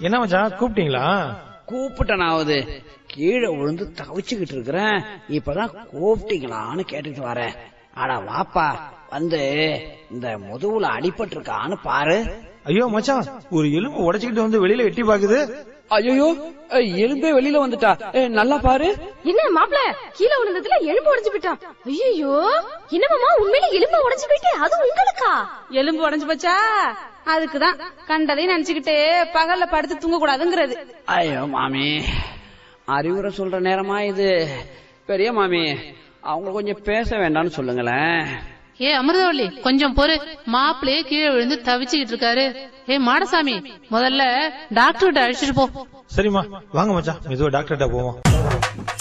என்ன மச்சான் கூப்பிட்டீங்களா கூப்பிட்டனாவது கீழே விழுந்து தவிச்சுக்கிட்டு இருக்கிறேன் இப்பதான் கூப்பிட்டீங்களான்னு கேட்டுட்டு வரேன் அட வாப்பா வந்து இந்த முதுகுல அடிபட்டு இருக்கான்னு பாரு ஐயோ மச்சான் ஒரு எலும்பு உடைச்சுக்கிட்டு வந்து வெளியில எட்டி பாக்குது ஐயோ எலும்பே வெளியில வந்துட்டா ஏய், நல்லா பாரு என்ன மாப்ள கீழே விழுந்ததுல எலும்பு உடைஞ்சு போயிட்டான் ஐயோ என்னமாமா உண்மையில எலும்பு உடைஞ்சு போயிட்டு அது உங்களுக்கா எலும்பு உடைஞ்சு போச்சா அதுக்குதான் கண்டதையும் நினைச்சுக்கிட்டு பகல்ல படுத்து தூங்க கூடாதுங்கிறது ஐயோ மாமி அறிவுரை சொல்ற நேரமா இது பெரிய மாமி அவங்க கொஞ்சம் பேச வேண்டாம்னு சொல்லுங்களேன் ஏ அமிர்தவள்ளி கொஞ்சம் பொறு மாப்பிள்ளையே கீழே விழுந்து தவிச்சுக்கிட்டு இருக்காரு ஏ மாடசாமி முதல்ல டாக்டர்கிட்ட அழைச்சிட்டு போ சரிம்மா வாங்க மச்சான் மெதுவா டாக்டர்கிட்ட போவோம்